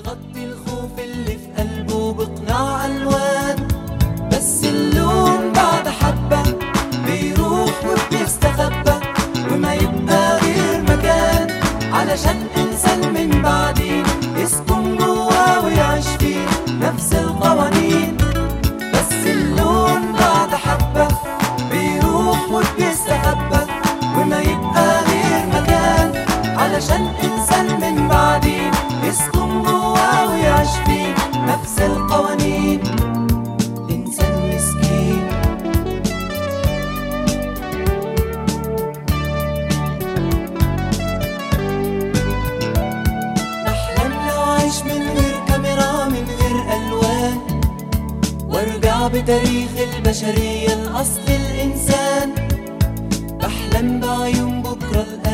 بيغطي الخوف اللي في قلبه بقناع ألوان بس اللون بعد حبة بيروح وبيستخبى وما يبقى غير مكان علشان إنسان من بعدين يسكن جواه ويعيش فيه نفس القوانين بس اللون بعد حبة بيروح وبيستخبى وما يبقى غير مكان علشان إنسان من بعدين يسكن جواه ويعيش فيه نفس القوانين إنسان مسكين بحلم لو أعيش من غير كاميرا من غير ألوان وارجع بتاريخ البشرية لأصل الإنسان بحلم بعيون بكرة